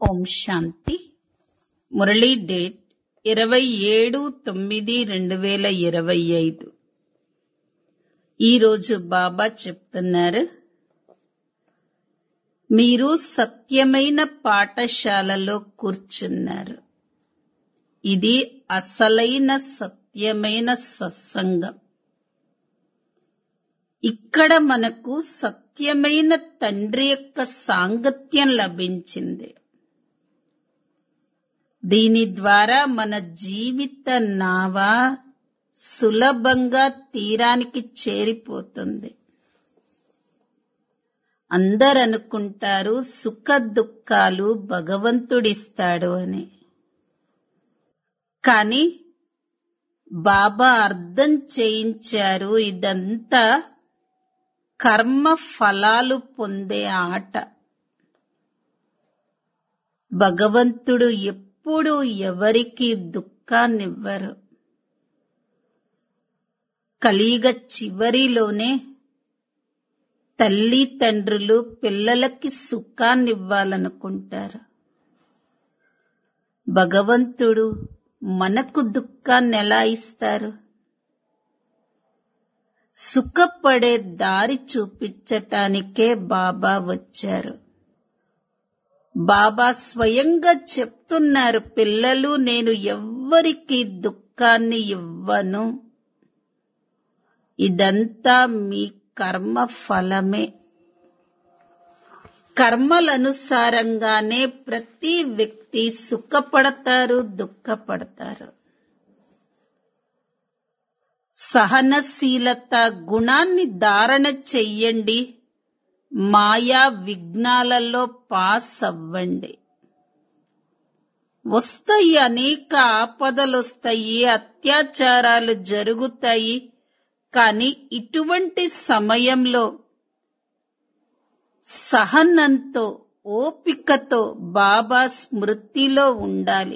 ఓం శాంతి Murali date ఇరవై ఏడు తొమ్మిది రెండు వేల ఇరవై ఐదు ఈరోజు బాబా చెప్తున్నారు మీరు సత్యమైన పాఠశాలలో కూర్చున్నారు ఇది అసలైన సత్యమైన సత్సంగం ఇక్కడ మనకు సత్యమైన తండ్రి యొక్క సాంగత్యం లభించింది దీని ద్వారా మన జీవిత నావ సులభంగా తీరానికి చేరిపోతుంది అందరు అనుకుంటారు సుఖ దుఃఖాలు భగవంతుడిస్తాడు అని కానీ బాబా అర్థం చేయించారు ఇదంతా కర్మ ఫలాలు పొందే ఆట భగవంతుడు ఎప్పుడు ఎవరికి దుఃఖాన్నివ్వరు కలిగ చివరిలోనే తల్లి తండ్రులు పిల్లలకి సుఖాన్నివ్వాలనుకుంటారు భగవంతుడు మనకు దుఃఖాన్ని ఎలా ఇస్తారు సుఖపడే దారి చూపించటానికే బాబా వచ్చారు బాబా స్వయంగా చెప్తున్నారు పిల్లలు నేను ఎవ్వరికి దుఃఖాన్ని ఇవ్వను ఇదంతా మీ కర్మ ఫలమే కర్మలనుసారంగానే ప్రతి వ్యక్తి సుఖపడతారు దుఃఖపడతారు సహనశీలత గుణాన్ని ధారణ చెయ్యండి మాయా విఘ్నాలలో పాస్ అవ్వండి వస్తాయి అనేక ఆపదలు వస్తాయి అత్యాచారాలు జరుగుతాయి కానీ ఇటువంటి సమయంలో సహనంతో ఓపికతో బాబా స్మృతిలో ఉండాలి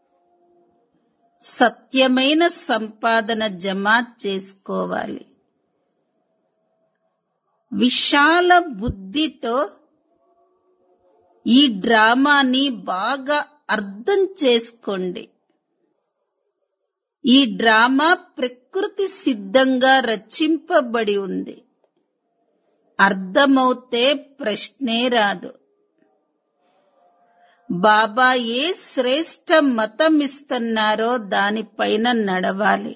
సత్యమైన సంపాదన జమ చేసుకోవాలి విశాల బుద్ధితో ఈ డ్రామాని బాగా అర్థం చేసుకోండి ఈ డ్రామా ప్రకృతి సిద్ధంగా రచింపబడి ఉంది అర్థమవుతే ప్రశ్నే రాదు బాబా ఏ శ్రేష్ట మతం ఇస్తున్నారో దానిపైన నడవాలి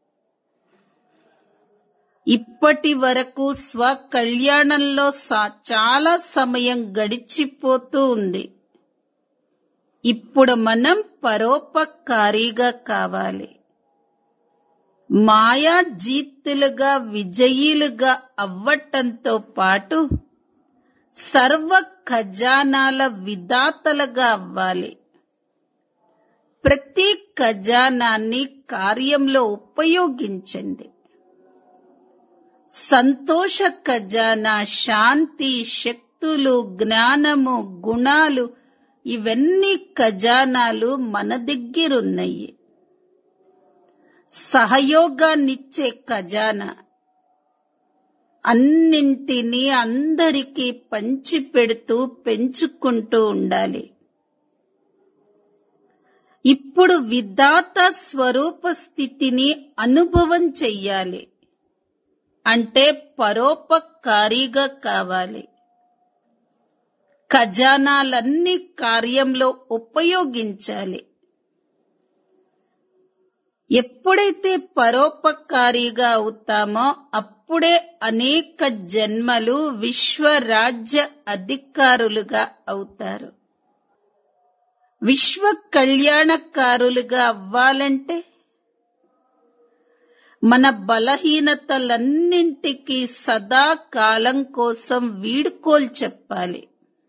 ఇప్పటి వరకు స్వకళ్యాణంలో చాలా సమయం గడిచిపోతూ ఉంది ఇప్పుడు మనం పరోపకారిగా కావాలి మాయా జీతులుగా విజయీలుగా అవ్వటంతో పాటు సర్వ ఖజానాల విధాతలుగా అవ్వాలి ప్రతి ఖజానాన్ని కార్యంలో ఉపయోగించండి సంతోష ఖజానా శాంతి శక్తులు జ్ఞానము గుణాలు ఇవన్నీ ఖజానాలు మన దగ్గరున్నాయి సహయోగాన్నిచ్చే ఖజానా అన్నింటినీ అందరికీ పంచిపెడుతూ పెంచుకుంటూ ఉండాలి ఇప్పుడు విధాత స్వరూప స్థితిని అనుభవం చెయ్యాలి అంటే పరోపకారిగా కావాలి ఖజానాలన్నీ కార్యంలో ఉపయోగించాలి ఎప్పుడైతే పరోపకారిగా అవుతామో అప్పుడే అనేక జన్మలు విశ్వరాజ్య అధికారులుగా అవుతారు విశ్వ కళ్యాణకారులుగా అవ్వాలంటే మన బలహీనతలన్నింటికీ సదా కాలం కోసం వీడుకోలు చెప్పాలి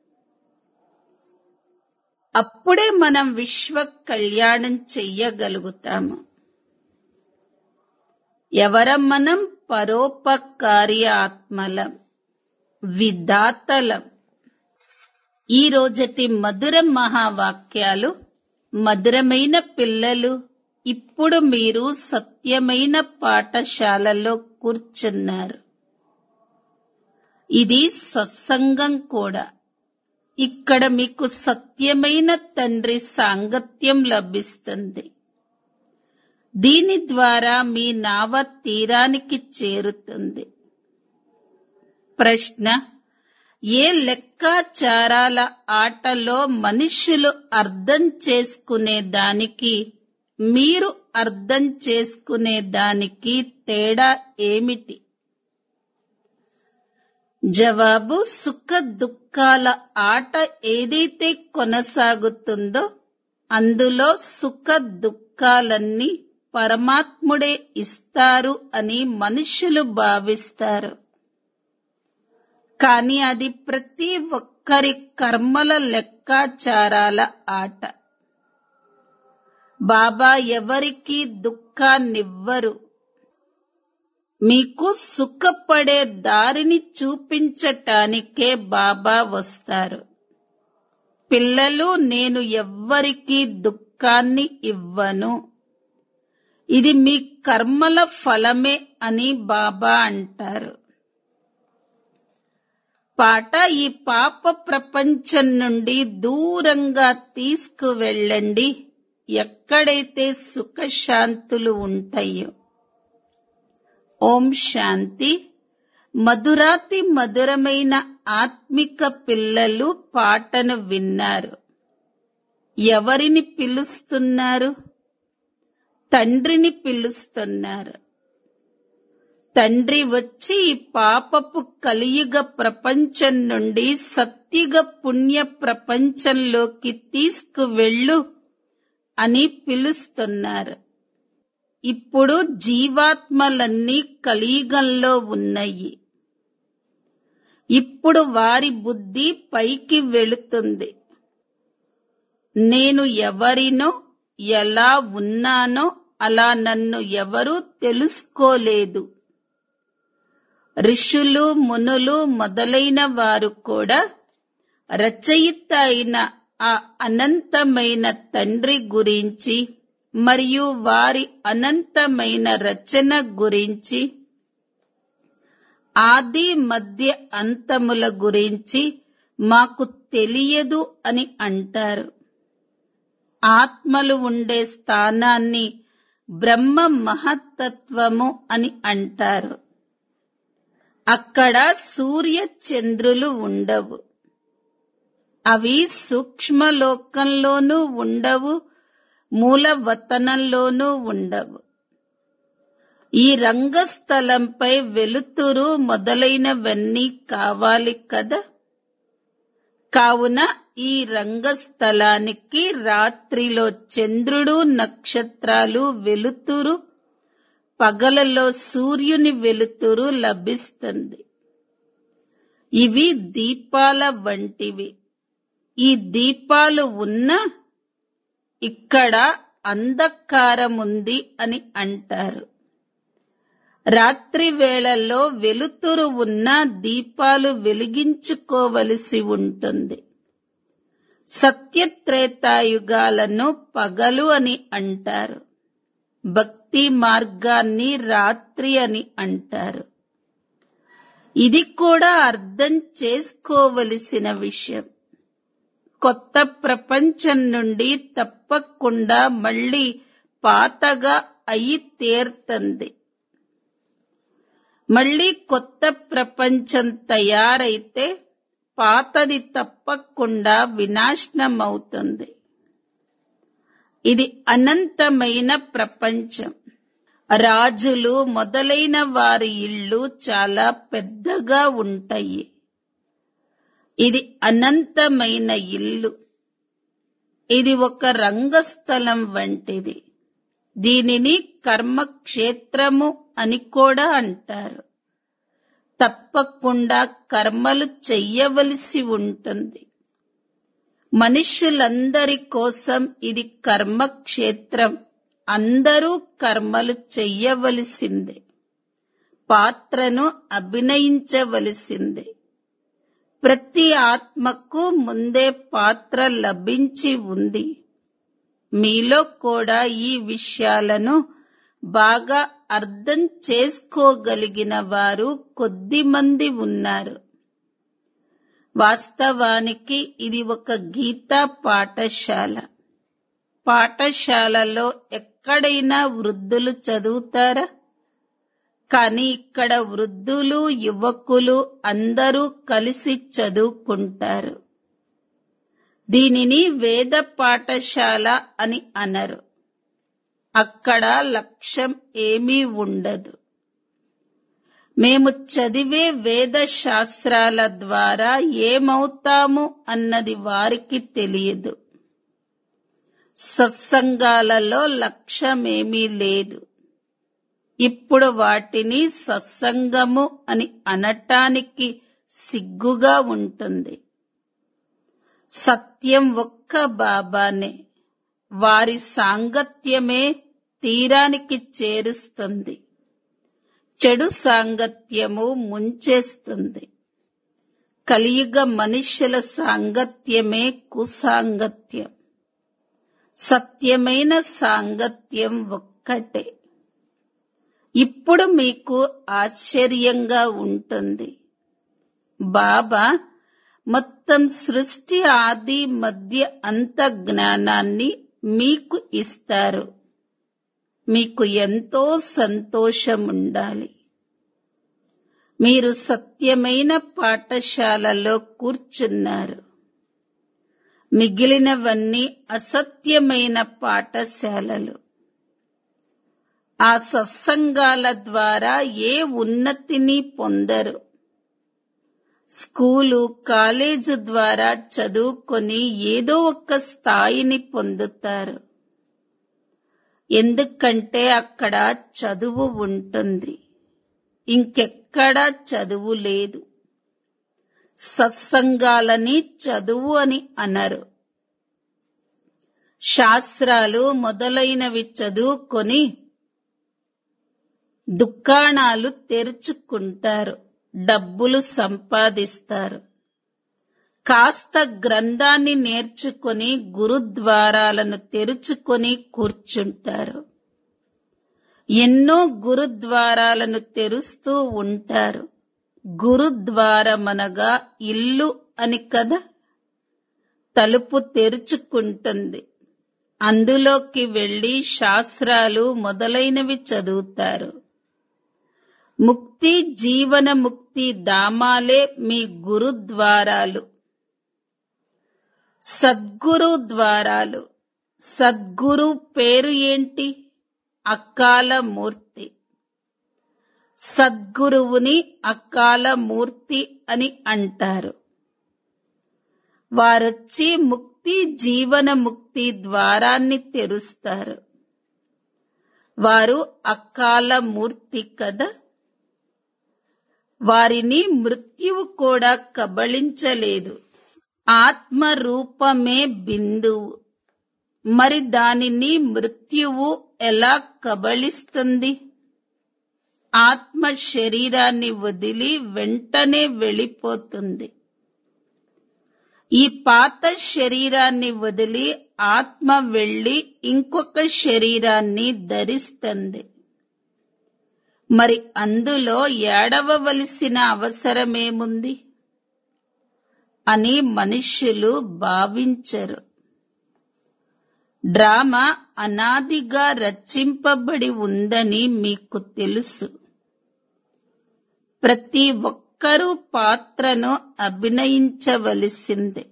అప్పుడే మనం విశ్వ కళ్యాణం చెయ్యగలుగుతాము ఎవరం మనం పరోపకారి ఆత్మలం విధాతలం ఈ రోజటి మధుర మహావాక్యాలు మధురమైన పిల్లలు ఇప్పుడు మీరు సత్యమైన పాఠశాలలో కూర్చున్నారు ఇది సత్సంగం కూడా ఇక్కడ మీకు సత్యమైన తండ్రి సాంగత్యం లభిస్తుంది దీని ద్వారా మీ నావ తీరానికి చేరుతుంది ప్రశ్న ఏ లెక్కాచారాల ఆటలో మనుషులు అర్థం చేసుకునే దానికి మీరు అర్థం చేసుకునే దానికి తేడా ఏమిటి జవాబు సుఖ దుఃఖాల ఆట ఏదైతే కొనసాగుతుందో అందులో సుఖ దుఃఖాలన్నీ పరమాత్ముడే ఇస్తారు అని మనుషులు భావిస్తారు కానీ అది ప్రతి ఒక్కరి కర్మల లెక్కాచారాల ఆట బాబా ఎవరికి దుఃఖాన్నివ్వరు మీకు సుఖపడే దారిని చూపించటానికే బాబా వస్తారు పిల్లలు నేను ఎవ్వరికీ దుఃఖాన్ని ఇవ్వను ఇది మీ కర్మల ఫలమే అని బాబా అంటారు పాట ఈ పాప ప్రపంచం నుండి దూరంగా తీసుకువెళ్ళండి ఎక్కడైతే సుఖశాంతులు ఉంటాయో ఓం శాంతి మధురాతి మధురమైన ఆత్మిక పిల్లలు పాటను విన్నారు ఎవరిని పిలుస్తున్నారు తండ్రిని పిలుస్తున్నారు తండ్రి వచ్చి ఈ పాపపు కలియుగ ప్రపంచం నుండి సత్యుగ పుణ్య ప్రపంచంలోకి తీసుకువెళ్ళు అని పిలుస్తున్నారు ఇప్పుడు జీవాత్మలన్నీ కలియుగంలో ఉన్నాయి ఇప్పుడు వారి బుద్ధి పైకి వెళుతుంది నేను ఎవరినో ఎలా ఉన్నానో అలా నన్ను ఎవరూ తెలుసుకోలేదు ఋషులు మునులు మొదలైన వారు కూడా రచయిత అయిన ఆ అనంతమైన తండ్రి గురించి మరియు వారి అనంతమైన రచన గురించి ఆది మధ్య అంతముల గురించి మాకు తెలియదు అని అంటారు ఆత్మలు ఉండే స్థానాన్ని బ్రహ్మ మహత్తత్వము అని అంటారు అక్కడ సూర్య చంద్రులు ఉండవు అవి సూక్ష్మలోకంలోనూ ఉండవు మూలవతనంలోనూ ఉండవు ఈ రంగస్థలంపై వెలుతురు మొదలైనవన్నీ కావాలి కదా కావున ఈ రంగస్థలానికి రాత్రిలో చంద్రుడు నక్షత్రాలు వెలుతురు పగలలో సూర్యుని వెలుతురు లభిస్తుంది ఇవి దీపాల వంటివి ఈ దీపాలు ఉన్న ఇక్కడ అంధకారముంది అని అంటారు రాత్రి వేళల్లో వెలుతురు ఉన్న దీపాలు వెలిగించుకోవలసి ఉంటుంది సత్యత్రేతాయుగాలను పగలు అని అంటారు భక్తి మార్గాన్ని రాత్రి అని అంటారు ఇది కూడా అర్థం చేసుకోవలసిన విషయం కొత్త ప్రపంచం నుండి తప్పకుండా మళ్ళీ పాతగా అయి తీరుతుంది మళ్ళీ కొత్త ప్రపంచం తయారైతే పాతది తప్పకుండా వినాశనమవుతుంది ఇది అనంతమైన ప్రపంచం రాజులు మొదలైన వారి ఇళ్ళు చాలా పెద్దగా ఉంటాయి ఇది అనంతమైన ఇల్లు ఇది ఒక రంగస్థలం వంటిది దీనిని కర్మక్షేత్రము అని కూడా అంటారు తప్పకుండా కర్మలు చెయ్యవలసి ఉంటుంది మనుషులందరి కోసం ఇది కర్మక్షేత్రం అందరూ కర్మలు చెయ్యవలసిందే పాత్రను అభినయించవలసిందే ప్రతి ఆత్మకు ముందే పాత్ర లభించి ఉంది మీలో కూడా ఈ విషయాలను బాగా అర్థం చేసుకోగలిగిన వారు కొద్ది మంది ఉన్నారు వాస్తవానికి ఇది ఒక గీతా పాఠశాల పాఠశాలలో ఎక్కడైనా వృద్ధులు చదువుతారా కానీ ఇక్కడ వృద్ధులు యువకులు అందరూ కలిసి చదువుకుంటారు దీనిని వేద పాఠశాల అని అనరు అక్కడ లక్ష్యం ఏమీ ఉండదు మేము చదివే వేద శాస్త్రాల ద్వారా ఏమవుతాము అన్నది వారికి తెలియదు సత్సంగాలలో లక్ష్యమేమీ లేదు ఇప్పుడు వాటిని సత్సంగము అని అనటానికి సిగ్గుగా ఉంటుంది సత్యం ఒక్క బాబానే వారి సాంగత్యమే తీరానికి చేరుస్తుంది చెడు సాంగత్యము ముంచేస్తుంది కలియుగ మనుష్యుల సాంగత్యమే కుసాంగత్యం సత్యమైన సాంగత్యం ఒక్కటే ఇప్పుడు మీకు ఆశ్చర్యంగా ఉంటుంది బాబా మొత్తం సృష్టి ఆది మధ్య అంత జ్ఞానాన్ని మీకు ఇస్తారు మీకు ఎంతో సంతోషం ఉండాలి మీరు సత్యమైన పాఠశాలలో కూర్చున్నారు మిగిలినవన్నీ అసత్యమైన పాఠశాలలు ఆ సత్సంగాల ద్వారా ఏ ఉన్నతిని పొందరు స్కూలు కాలేజు ద్వారా చదువుకొని ఏదో ఒక స్థాయిని పొందుతారు ఎందుకంటే అక్కడ చదువు ఉంటుంది ఇంకెక్కడా చదువు లేదు సత్సంగాలని చదువు అని అనరు శాస్త్రాలు మొదలైనవి చదువుకొని దుకాణాలు తెరుచుకుంటారు డబ్బులు సంపాదిస్తారు కాస్త గ్రంథాన్ని నేర్చుకొని గురుద్వారాలను తెరుచుకొని కూర్చుంటారు ఎన్నో గురుద్వారాలను తెరుస్తూ ఉంటారు గురుద్వారమనగా ఇల్లు అని కదా తలుపు తెరుచుకుంటుంది అందులోకి వెళ్లి శాస్త్రాలు మొదలైనవి చదువుతారు ముక్తి జీవన ముక్తి దామాలే మీ గురుద్వారాలు సద్గురు ద్వారాలు సద్గురు పేరు ఏంటి అకాల మూర్తి సద్గురువుని అకాల మూర్తి అని అంటారు వారొచ్చి ముక్తి జీవన ముక్తి ద్వారాన్ని తెరుస్తారు వారు అకాల మూర్తి కదా వారిని మృత్యువు కూడా కబళించలేదు ఆత్మ రూపమే బిందువు మరి దానిని మృత్యువు ఎలా కబళిస్తుంది ఆత్మ శరీరాన్ని వదిలి వెంటనే వెళ్ళిపోతుంది ఈ పాత శరీరాన్ని వదిలి ఆత్మ వెళ్లి ఇంకొక శరీరాన్ని ధరిస్తుంది మరి అందులో ఏడవవలసిన అవసరమేముంది అని మనుష్యులు భావించరు డ్రామా అనాదిగా రచింపబడి ఉందని మీకు తెలుసు ప్రతి ఒక్కరూ పాత్రను అభినయించవలసిందే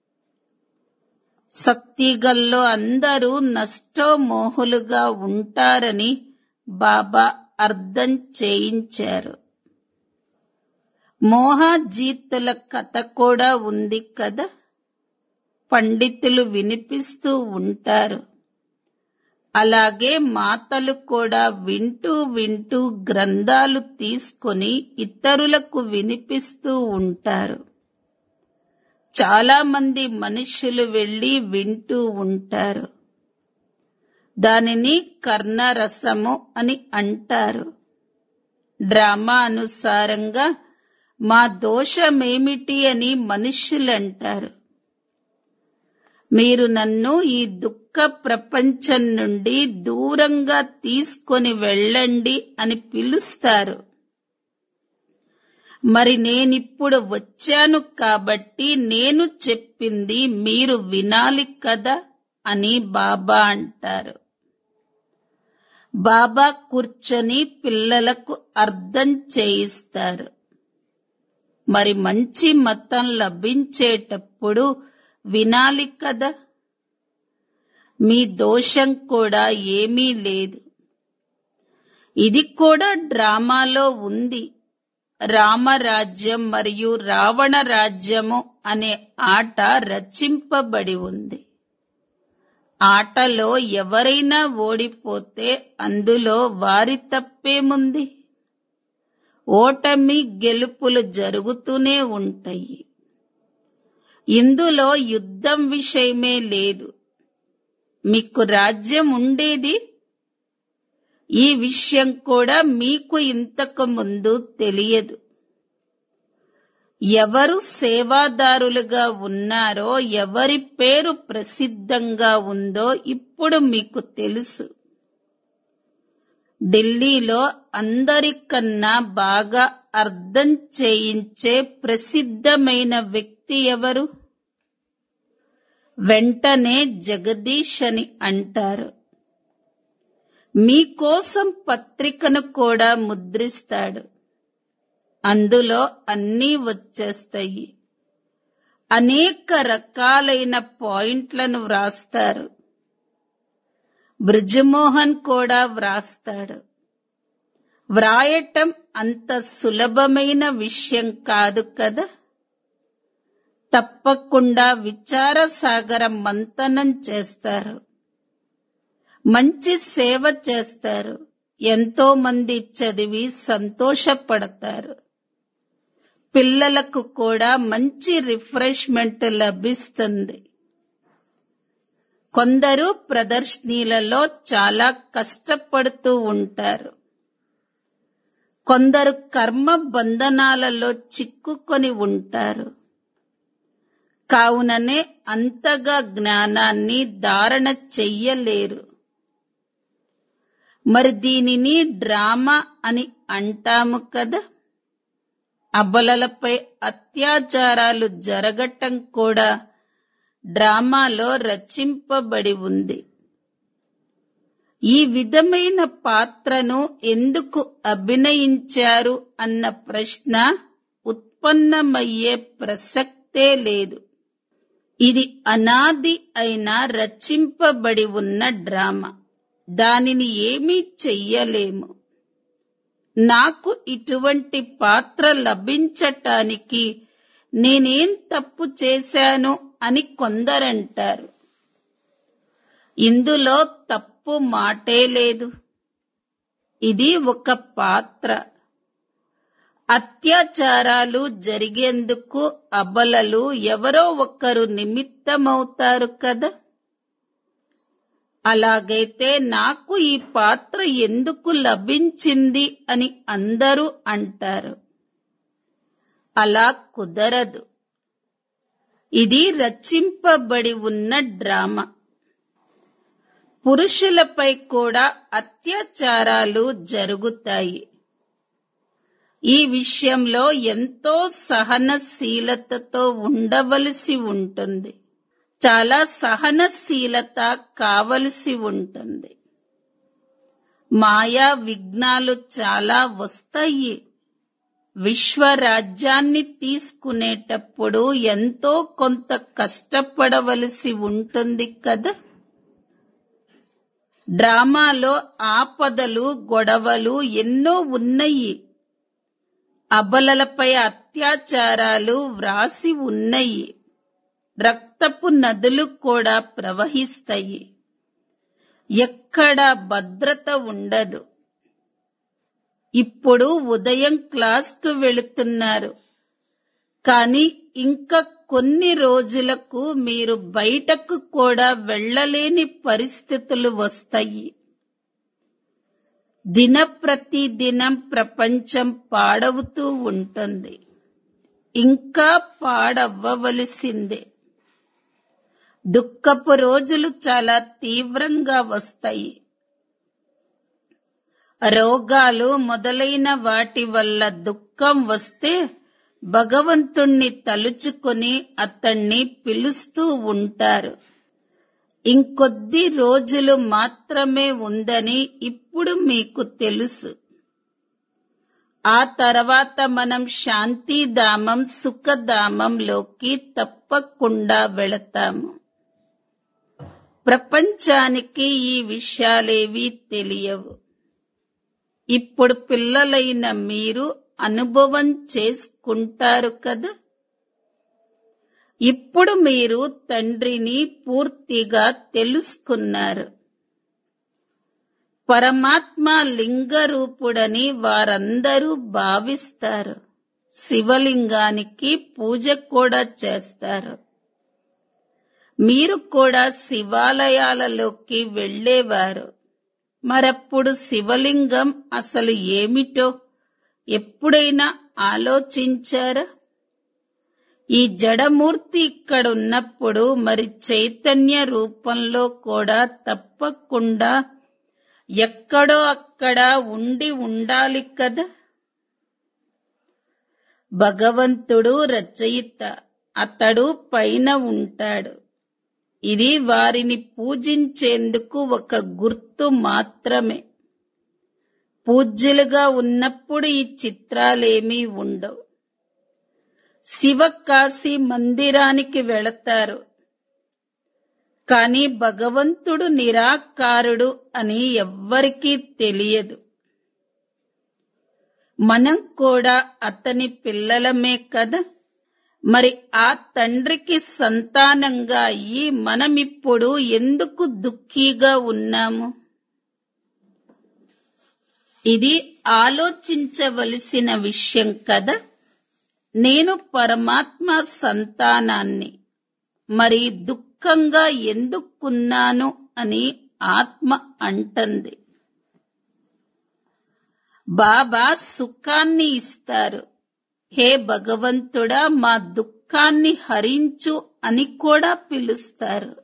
సత్తిగల్లో అందరూ నష్టోమోహులుగా ఉంటారని బాబా అర్థం చేయించారు మోహాజీతుల కథ కూడా ఉంది కదా పండితులు వినిపిస్తూ ఉంటారు అలాగే మాతలు కూడా వింటూ వింటూ గ్రంథాలు తీసుకొని ఇతరులకు వినిపిస్తూ ఉంటారు చాలా మంది మనుష్యులు వెళ్లి వింటూ ఉంటారు దానిని కర్ణరసము అని అంటారు డ్రామా అనుసారంగా మా దోషమేమిటి అని మనుష్యులంటారు మీరు నన్ను ఈ దుఃఖ ప్రపంచం నుండి దూరంగా తీసుకొని వెళ్ళండి అని పిలుస్తారు మరి నేనిప్పుడు వచ్చాను కాబట్టి నేను చెప్పింది మీరు వినాలి కదా అని బాబా అంటారు బాబా కూర్చొని పిల్లలకు అర్థం చేయిస్తారు మరి మంచి మతం లభించేటప్పుడు వినాలి కదా మీ దోషం కూడా ఏమీ లేదు ఇది కూడా డ్రామాలో ఉంది రామరాజ్యం మరియు రావణ రాజ్యము అనే ఆట రచింపబడి ఉంది ఆటలో ఎవరైనా ఓడిపోతే అందులో వారి తప్పేముంది ఓటమి గెలుపులు జరుగుతూనే ఉంటాయి ఇందులో యుద్ధం విషయమే లేదు మీకు రాజ్యం ఉండేది ఈ విషయం కూడా మీకు ఇంతకు ముందు తెలియదు ఎవరు సేవాదారులుగా ఉన్నారో ఎవరి పేరు ప్రసిద్ధంగా ఉందో ఇప్పుడు మీకు తెలుసు ఢిల్లీలో అందరికన్నా బాగా అర్థం చేయించే ప్రసిద్ధమైన వ్యక్తి ఎవరు వెంటనే జగదీష్ అని అంటారు మీకోసం పత్రికను కూడా ముద్రిస్తాడు అందులో అన్నీ వచ్చేస్తాయి అనేక రకాలైన పాయింట్లను వ్రాస్తారు బ్రిజమోహన్ కూడా వ్రాస్తాడు వ్రాయటం అంత సులభమైన విషయం కాదు కదా తప్పకుండా విచార సాగరం మంతనం చేస్తారు మంచి సేవ చేస్తారు ఎంతో మంది చదివి సంతోషపడతారు పిల్లలకు కూడా మంచి రిఫ్రెష్మెంట్ లభిస్తుంది కొందరు ప్రదర్శనీలలో చాలా కష్టపడుతూ ఉంటారు కొందరు కర్మ బంధనాలలో చిక్కుకొని ఉంటారు కావుననే అంతగా జ్ఞానాన్ని ధారణ చెయ్యలేరు మరి దీనిని డ్రామా అని అంటాము కదా అబలలపై అత్యాచారాలు జరగటం కూడా డ్రామాలో రచింపబడి ఉంది ఈ విధమైన పాత్రను ఎందుకు అభినయించారు అన్న ప్రశ్న ఉత్పన్నమయ్యే ప్రసక్తే లేదు ఇది అనాది అయిన రచింపబడి ఉన్న డ్రామా దానిని ఏమీ చెయ్యలేము నాకు ఇటువంటి పాత్ర లభించటానికి నేనేం తప్పు చేశాను అని కొందరంటారు ఇందులో తప్పు మాటే లేదు ఇది ఒక పాత్ర అత్యాచారాలు జరిగేందుకు అబలలు ఎవరో ఒకరు నిమిత్తమవుతారు కదా అలాగైతే నాకు ఈ పాత్ర ఎందుకు లభించింది అని అందరూ అంటారు అలా కుదరదు ఇది రచింపబడి ఉన్న డ్రామా పురుషులపై కూడా అత్యాచారాలు జరుగుతాయి ఈ విషయంలో ఎంతో సహనశీలతతో ఉండవలసి ఉంటుంది చాలా సహనశీలత కావలసి ఉంటుంది మాయా విఘ్నాలు చాలా వస్తాయి విశ్వరాజ్యాన్ని తీసుకునేటప్పుడు ఎంతో కొంత కష్టపడవలసి ఉంటుంది కదా డ్రామాలో ఆపదలు గొడవలు ఎన్నో ఉన్నాయి అబలలపై అత్యాచారాలు వ్రాసి ఉన్నాయి రక్తపు నదులు కూడా ప్రవహిస్తాయి ఎక్కడ భద్రత ఉండదు ఇప్పుడు ఉదయం క్లాస్కు వెళుతున్నారు కానీ ఇంకా కొన్ని రోజులకు మీరు బయటకు కూడా వెళ్ళలేని పరిస్థితులు వస్తాయి దిన ప్రతి దినం ప్రపంచం పాడవుతూ ఉంటుంది ఇంకా పాడవ్వవలసిందే దుఃఖపు రోజులు చాలా తీవ్రంగా వస్తాయి రోగాలు మొదలైన వాటి వల్ల దుఃఖం వస్తే భగవంతుణ్ణి తలుచుకొని అతణ్ణి పిలుస్తూ ఉంటారు ఇంకొద్ది రోజులు మాత్రమే ఉందని ఇప్పుడు మీకు తెలుసు ఆ తర్వాత మనం శాంతిధామం సుఖధామంలోకి తప్పకుండా వెళతాము ప్రపంచానికి ఈ విషయాలేవీ తెలియవు ఇప్పుడు పిల్లలైన మీరు అనుభవం చేసుకుంటారు కదా ఇప్పుడు మీరు తండ్రిని పూర్తిగా తెలుసుకున్నారు పరమాత్మ లింగరూపుడని వారందరూ భావిస్తారు శివలింగానికి పూజ కూడా చేస్తారు మీరు కూడా శివాలయాలలోకి వెళ్ళేవారు మరప్పుడు శివలింగం అసలు ఏమిటో ఎప్పుడైనా ఆలోచించారా ఈ జడమూర్తి ఇక్కడ ఉన్నప్పుడు మరి చైతన్య రూపంలో కూడా తప్పకుండా ఎక్కడో అక్కడ ఉండి ఉండాలి కదా భగవంతుడు రచయిత అతడు పైన ఉంటాడు ఇది వారిని పూజించేందుకు ఒక గుర్తు మాత్రమే పూజ్యులుగా ఉన్నప్పుడు ఈ చిత్రాలేమీ ఉండవు శివకాశి మందిరానికి వెళతారు కాని భగవంతుడు నిరాకారుడు అని ఎవ్వరికీ తెలియదు మనం కూడా అతని పిల్లలమే కదా మరి ఆ తండ్రికి సంతానంగా అయ్యి మనమిప్పుడు ఎందుకు దుఃఖీగా ఉన్నాము ఇది ఆలోచించవలసిన విషయం కదా నేను పరమాత్మ సంతానాన్ని మరి దుఃఖంగా ఎందుకున్నాను అని ఆత్మ అంటుంది బాబా సుఖాన్ని ఇస్తారు హే భగవంతుడా మా దుఃఖాన్ని హరించు అని కూడా పిలుస్తారు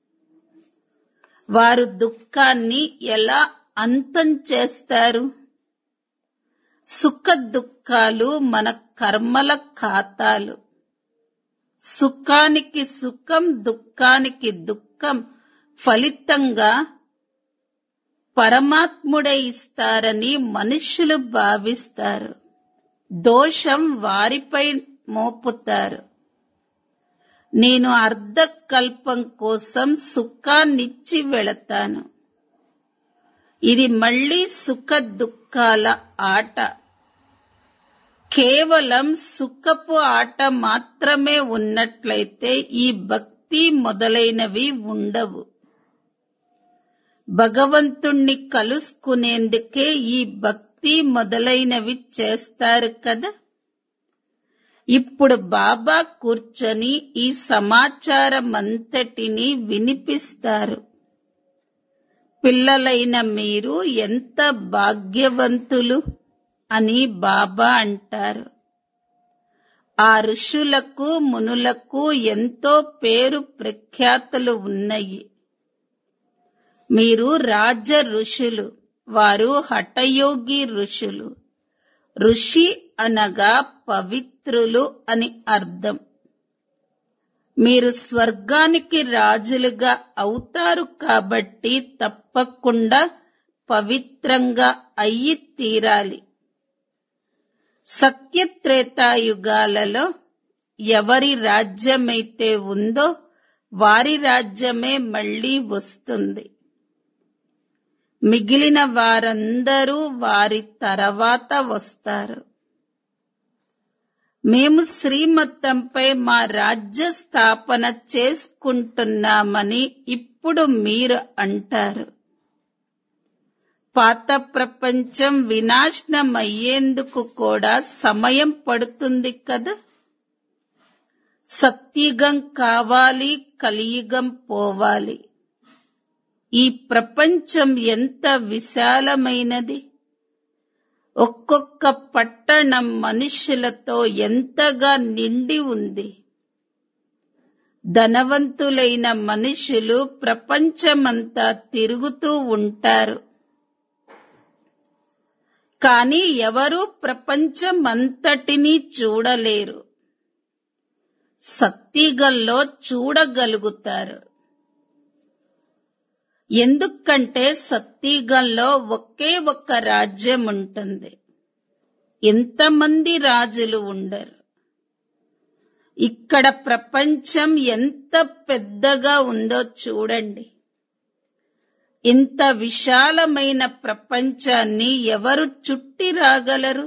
వారు దుఃఖాన్ని ఎలా అంతం చేస్తారు సుఖ దుఃఖాలు మన కర్మల ఖాతాలు సుఖానికి సుఖం దుఃఖానికి దుఃఖం ఫలితంగా పరమాత్ముడే ఇస్తారని మనుషులు భావిస్తారు దోషం వారిపై మోపుతారు నేను అర్ధకల్పం కోసం సుఖాన్నిచ్చి వెళతాను ఇది మళ్ళీ సుఖ దుఃఖాల ఆట కేవలం సుఖపు ఆట మాత్రమే ఉన్నట్లయితే ఈ భక్తి మొదలైనవి ఉండవు భగవంతుణ్ణి కలుసుకునేందుకే ఈ భక్తి మొదలైనవి చేస్తారు కదా ఇప్పుడు బాబా కూర్చొని ఈ సమాచారమంతటిని వినిపిస్తారు పిల్లలైన మీరు ఎంత భాగ్యవంతులు అని బాబా అంటారు ఆ ఋషులకు మునులకు ఎంతో పేరు ప్రఖ్యాతలు ఉన్నాయి మీరు రాజ ఋషులు వారు హఠయోగి ఋషులు ఋషి అనగా పవిత్రులు అని అర్థం మీరు స్వర్గానికి రాజులుగా అవుతారు కాబట్టి తప్పకుండా పవిత్రంగా అయ్యి తీరాలి సత్యత్రేతాయుగాలలో ఎవరి రాజ్యమైతే ఉందో వారి రాజ్యమే మళ్ళీ వస్తుంది మిగిలిన వారందరూ వారి తర్వాత వస్తారు మేము శ్రీమతంపై మా రాజ్య స్థాపన చేసుకుంటున్నామని ఇప్పుడు మీరు అంటారు పాత ప్రపంచం వినాశనమయ్యేందుకు కూడా సమయం పడుతుంది కదా సత్యుగం కావాలి కలియుగం పోవాలి ఈ ప్రపంచం ఎంత విశాలమైనది ఒక్కొక్క పట్టణం మనుషులతో ఎంతగా నిండి ఉంది ధనవంతులైన మనుషులు ప్రపంచమంతా తిరుగుతూ ఉంటారు కానీ ఎవరు ప్రపంచమంతటినీ చూడలేరు సత్తిగల్లో చూడగలుగుతారు ఎందుకంటే సత్తిగల్లో ఒకే ఒక్క రాజ్యం ఉంటుంది ఎంతమంది రాజులు ఉండరు ఇక్కడ ప్రపంచం ఎంత పెద్దగా ఉందో చూడండి ఇంత విశాలమైన ప్రపంచాన్ని ఎవరు చుట్టి రాగలరు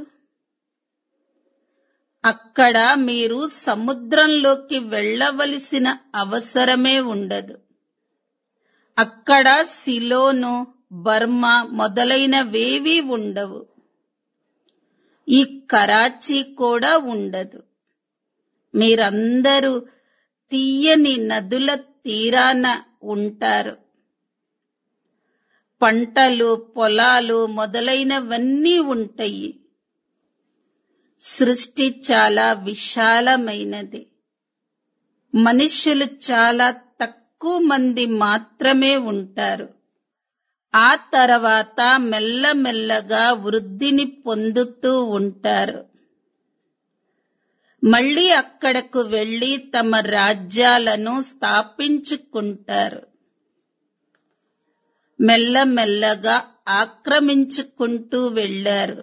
అక్కడ మీరు సముద్రంలోకి వెళ్ళవలసిన అవసరమే ఉండదు అక్కడ సిలోను బర్మా మొదలైనవేవీ ఉండవు ఈ కరాచీ కూడా ఉండదు మీరందరూ తీయని నదుల తీరాన ఉంటారు పంటలు పొలాలు మొదలైనవన్నీ ఉంటాయి సృష్టి చాలా విశాలమైనది మనుషులు చాలా తక్కువ మంది మాత్రమే ఉంటారు ఆ తర్వాత మెల్లమెల్లగా వృద్ధిని పొందుతూ ఉంటారు మళ్ళీ అక్కడకు వెళ్లి తమ రాజ్యాలను స్థాపించుకుంటారు మెల్లమెల్లగా ఆక్రమించుకుంటూ వెళ్లారు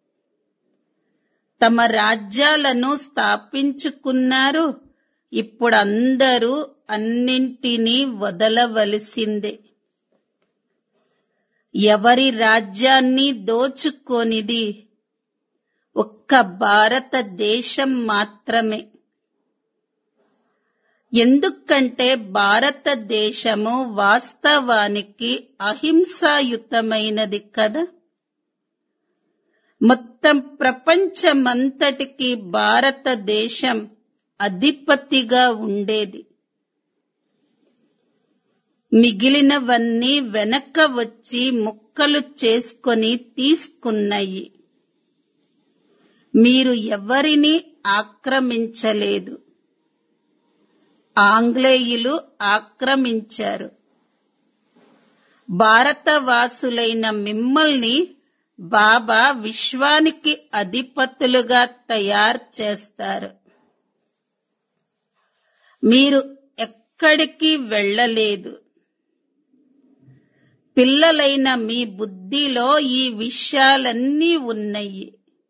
తమ రాజ్యాలను స్థాపించుకున్నారు ఇప్పుడు అందరూ అన్నింటినీ వదలవలసిందే ఎవరి రాజ్యాన్ని దోచుకోనిది ఒక్క భారతదేశం మాత్రమే ఎందుకంటే భారతదేశము వాస్తవానికి అహింసాయుతమైనది కదా మొత్తం ప్రపంచమంతటికి భారతదేశం అధిపతిగా ఉండేది మిగిలినవన్నీ వెనక వచ్చి ముక్కలు చేసుకొని తీసుకున్నాయి మీరు ఎవరిని ఆక్రమించలేదు ఆంగ్లేయులు ఆక్రమించారు భారతవాసులైన మిమ్మల్ని బాబా విశ్వానికి అధిపతులుగా తయారు చేస్తారు మీరు ఎక్కడికి వెళ్ళలేదు పిల్లలైన మీ బుద్ధిలో ఈ విషయాలన్నీ ఉన్నాయి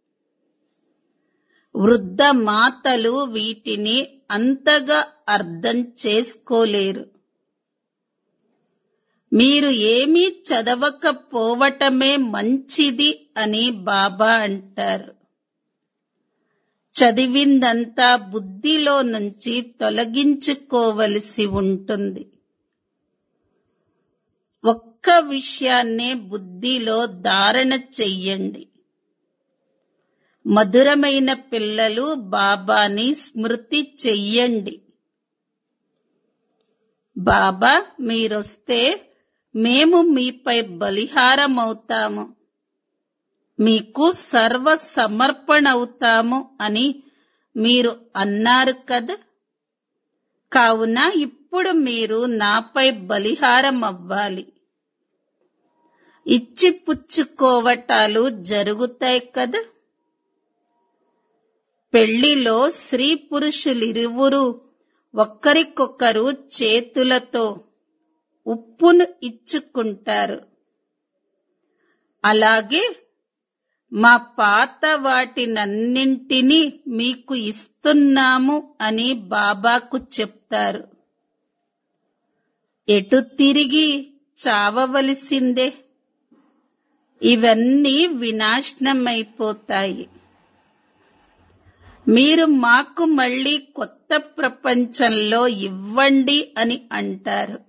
వృద్ధ మాతలు వీటిని అంతగా అర్థం చేసుకోలేరు మీరు ఏమీ చదవకపోవటమే మంచిది అని బాబా అంటారు చదివిందంతా బుద్ధిలో నుంచి తొలగించుకోవలసి ఉంటుంది ఒక్క విషయాన్నే బుద్ధిలో ధారణ చెయ్యండి మధురమైన పిల్లలు బాబాని స్మృతి చెయ్యండి బాబా మీరొస్తే మేము మీపై బలిహారమవుతాము మీకు సర్వ సమర్పణవుతాము అని మీరు అన్నారు కదా కావున ఇప్పుడు మీరు నాపై బలిహారం అవ్వాలి ఇచ్చి పుచ్చుకోవటాలు జరుగుతాయి కదా పెళ్లిలో స్త్రీ పురుషులిరువురు ఒక్కరికొకరు చేతులతో ఉప్పును ఇచ్చుకుంటారు అలాగే మా పాత వాటినన్నింటినీ మీకు ఇస్తున్నాము అని బాబాకు చెప్తారు ఎటు తిరిగి చావవలసిందే ఇవన్నీ వినాశనమైపోతాయి మీరు మాకు మళ్ళీ కొత్త ప్రపంచంలో ఇవ్వండి అని అంటారు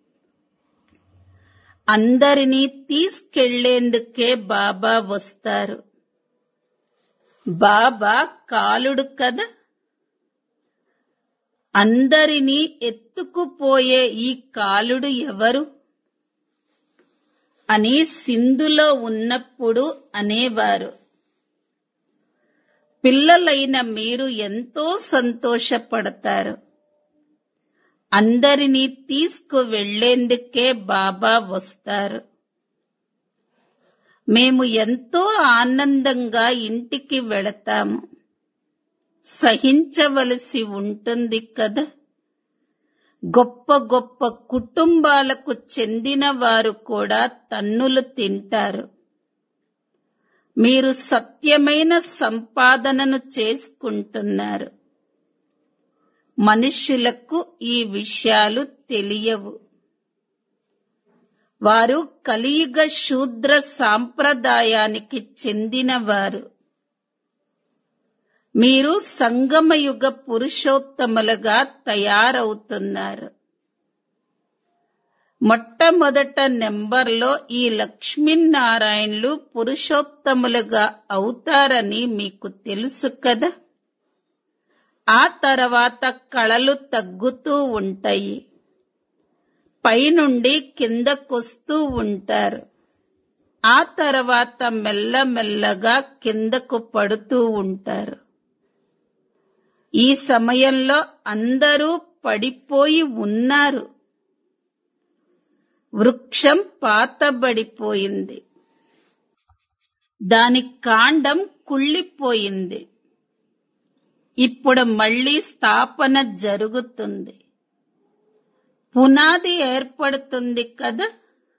అందరినీ తీసుకెళ్లేందుకే బాబా వస్తారు బాబా కాలుడు కదా అందరినీ ఎత్తుకుపోయే ఈ కాలుడు ఎవరు అని సింధులో ఉన్నప్పుడు అనేవారు పిల్లలైన మీరు ఎంతో సంతోషపడతారు అందరినీ తీసుకు వెళ్లేందుకే బాబా వస్తారు మేము ఎంతో ఆనందంగా ఇంటికి వెళతాము సహించవలసి ఉంటుంది కదా గొప్ప గొప్ప కుటుంబాలకు చెందిన వారు కూడా తన్నులు తింటారు మీరు సత్యమైన సంపాదనను చేసుకుంటున్నారు మనుష్యులకు ఈ విషయాలు తెలియవు వారు కలియుగ శూద్ర సాంప్రదాయానికి చెందినవారు మీరు సంగమయుగ పురుషోత్తములుగా తయారవుతున్నారు మొట్టమొదట నెంబర్లో ఈ లక్ష్మీనారాయణులు పురుషోత్తములుగా అవుతారని మీకు తెలుసు కదా ఆ తర్వాత కళలు తగ్గుతూ ఉంటాయి పైనుండి కిందకొస్తూ ఉంటారు ఆ తర్వాత మెల్లమెల్లగా కిందకు పడుతూ ఉంటారు ఈ సమయంలో అందరూ పడిపోయి ఉన్నారు వృక్షం పాతబడిపోయింది దాని కాండం కుళ్ళిపోయింది ఇప్పుడు మళ్ళీ స్థాపన జరుగుతుంది పునాది ఏర్పడుతుంది కదా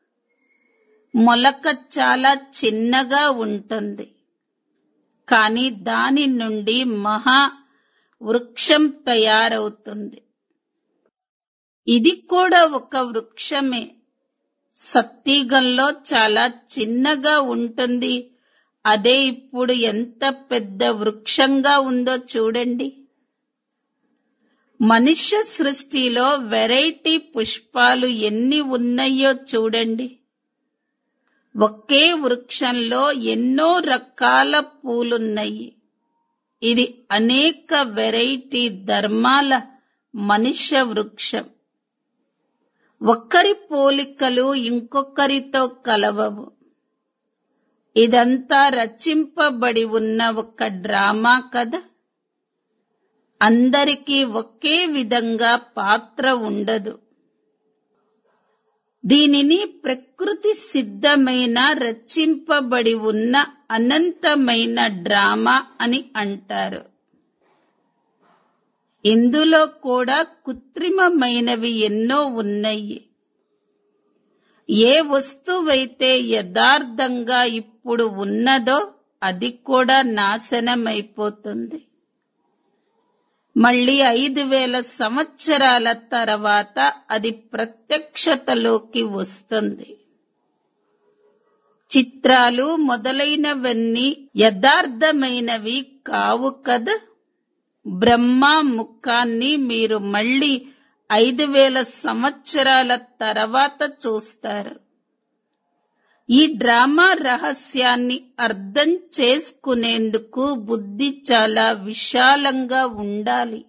మొలక చాలా చిన్నగా ఉంటుంది కానీ దాని నుండి మహా వృక్షం తయారవుతుంది ఇది కూడా ఒక వృక్షమే సత్తిగంలో చాలా చిన్నగా ఉంటుంది అదే ఇప్పుడు ఎంత పెద్ద వృక్షంగా ఉందో చూడండి మనుష్య సృష్టిలో వెరైటీ పుష్పాలు ఎన్ని ఉన్నాయో చూడండి ఒకే వృక్షంలో ఎన్నో రకాల పూలున్నాయి ఇది అనేక వెరైటీ ధర్మాల మనుష్య వృక్షం ఒక్కరి పోలికలు ఇంకొకరితో కలవవు ఇదంతా రచింపబడి ఉన్న ఒక డ్రామా కదా అందరికీ ఒకే విధంగా పాత్ర ఉండదు దీనిని ప్రకృతి సిద్ధమైన రచింపబడి ఉన్న అనంతమైన డ్రామా అని అంటారు ఇందులో కూడా కృత్రిమమైనవి ఎన్నో ఉన్నాయి ఏ వస్తువైతే యథార్థంగా ఇప్పుడు ఉన్నదో అది కూడా నాశనమైపోతుంది మళ్ళీ ఐదు వేల సంవత్సరాల తర్వాత అది ప్రత్యక్షతలోకి వస్తుంది చిత్రాలు మొదలైనవన్నీ యథార్థమైనవి కావు కదా బ్రహ్మ ముఖాన్ని మీరు మళ్ళీ ఐదు వేల సంవత్సరాల తర్వాత చూస్తారు ఈ డ్రామా రహస్యాన్ని అర్థం చేసుకునేందుకు బుద్ధి చాలా విశాలంగా ఉండాలి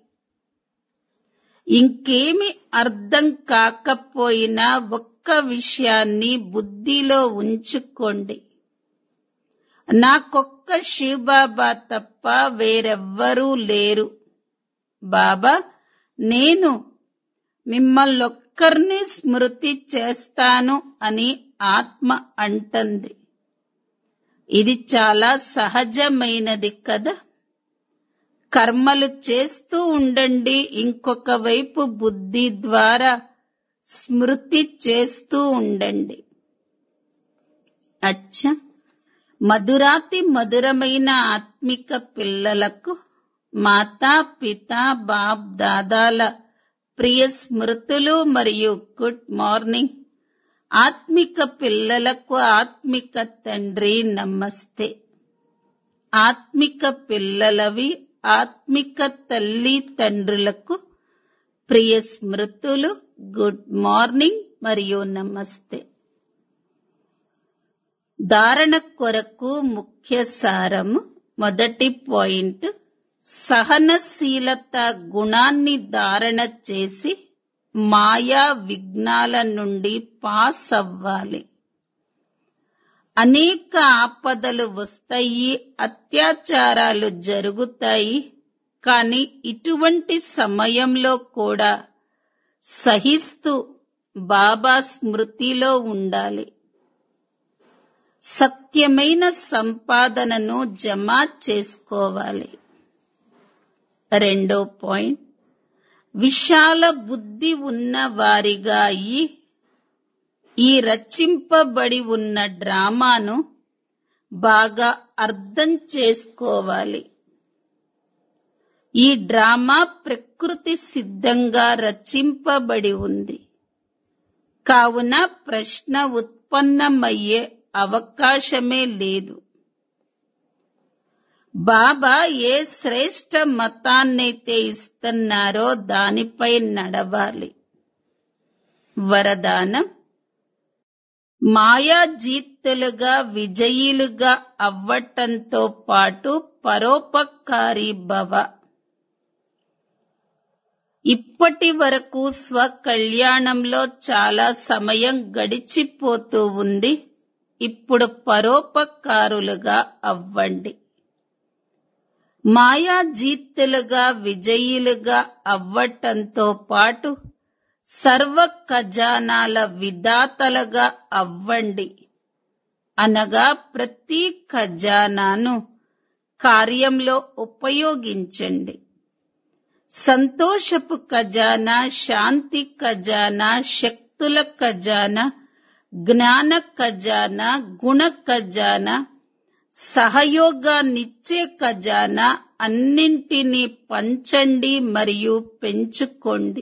ఇంకేమి అర్థం కాకపోయినా ఒక్క విషయాన్ని బుద్ధిలో ఉంచుకోండి నాకొక్క శివబాబా తప్ప వేరెవ్వరూ లేరు బాబా నేను మిమ్మల్నొక్కరిని స్మృతి చేస్తాను అని ఆత్మ అంటుంది ఇది చాలా సహజమైనది కదా కర్మలు చేస్తూ ఉండండి ఇంకొక వైపు బుద్ధి ద్వారా స్మృతి చేస్తూ ఉండండి అచ్చా మధురాతి మధురమైన ఆత్మిక పిల్లలకు మాతా పిత బాప్ దాదాల ప్రియ స్మృతులు మరియు గుడ్ మార్నింగ్ ఆత్మిక పిల్లలకు ఆత్మిక తండ్రి నమస్తే ఆత్మిక పిల్లలవి ఆత్మిక తల్లి తండ్రులకు ప్రియ స్మృతులు గుడ్ మార్నింగ్ మరియు నమస్తే ధారణ కొరకు ముఖ్య సారము మొదటి పాయింట్ సహనశీలత గుణాన్ని ధారణ చేసి మాయా విఘ్నాల నుండి పాస్ అవ్వాలి అనేక ఆపదలు వస్తాయి అత్యాచారాలు జరుగుతాయి కానీ ఇటువంటి సమయంలో కూడా సహిస్తూ బాబా స్మృతిలో ఉండాలి సత్యమైన సంపాదనను జమ చేసుకోవాలి రెండో పాయింట్ విశాల బుద్ధి ఉన్న వారిగా అయి ఈ రచింపబడి ఉన్న డ్రామాను బాగా అర్థం చేసుకోవాలి ఈ డ్రామా ప్రకృతి సిద్ధంగా రచింపబడి ఉంది కావున ప్రశ్న ఉత్పన్నమయ్యే అవకాశమే లేదు బాబా ఏ శ్రేష్ట మతాన్నైతే ఇస్తున్నారో దానిపై నడవాలి వరదానం మాయాజీత్తులుగా విజయీలుగా అవ్వటంతో పాటు పరోపకారి భవ ఇప్పటి వరకు స్వకళ్యాణంలో చాలా సమయం గడిచిపోతూ ఉంది ఇప్పుడు పరోపకారులుగా అవ్వండి మాయాజీత్తులుగా విజయీలుగా అవ్వటంతో పాటు సర్వ ఖజానాల విధాతలుగా అవ్వండి అనగా ప్రతి ఖజానాను కార్యంలో ఉపయోగించండి సంతోషపు ఖజానా శాంతి ఖజానా శక్తుల ఖజానా జ్ఞాన ఖజానా గుణ ఖజానా సహయోగాన్నిచ్చే ఖజానా అన్నింటినీ పంచండి మరియు పెంచుకోండి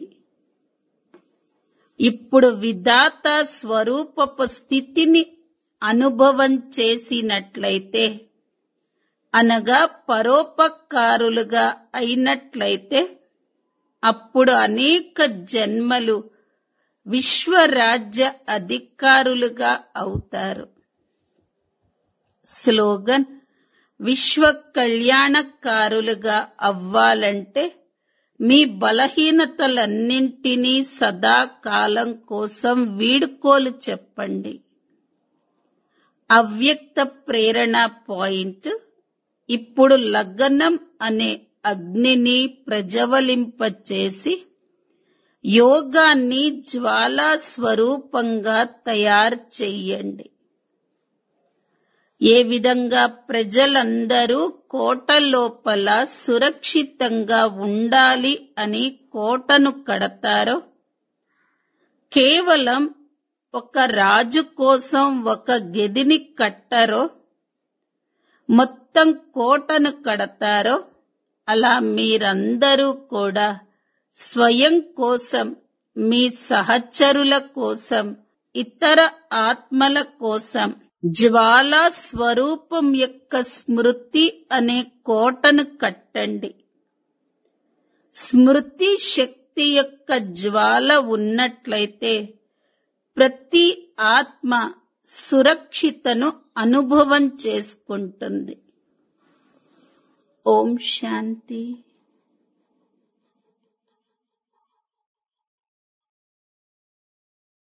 ఇప్పుడు విధాత స్వరూపపు స్థితిని అనుభవం చేసినట్లయితే అనగా పరోపకారులుగా అయినట్లయితే అప్పుడు అనేక జన్మలు విశ్వరాజ్య అధికారులుగా అవుతారు స్లోగన్ విశ్వ కళ్యాణకారులుగా అవ్వాలంటే మీ బలహీనతలన్నింటినీ సదాకాలం కోసం వీడుకోలు చెప్పండి అవ్యక్త ప్రేరణ పాయింట్ ఇప్పుడు లగ్నం అనే అగ్నిని ప్రజ్వలింపచేసి యోగాన్ని జ్వాలా స్వరూపంగా తయారు చెయ్యండి ఏ విధంగా ప్రజలందరూ కోట లోపల సురక్షితంగా ఉండాలి అని కోటను కడతారో కేవలం ఒక రాజు కోసం ఒక గదిని కట్టరో మొత్తం కోటను కడతారో అలా మీరందరూ కూడా స్వయం కోసం మీ సహచరుల కోసం ఇతర ఆత్మల కోసం జ్వాలా స్వరూపం యొక్క స్మృతి అనే కోటను కట్టండి స్మృతి శక్తి యొక్క జ్వాల ఉన్నట్లయితే ప్రతి ఆత్మ సురక్షితను అనుభవం చేసుకుంటుంది ఓం శాంతి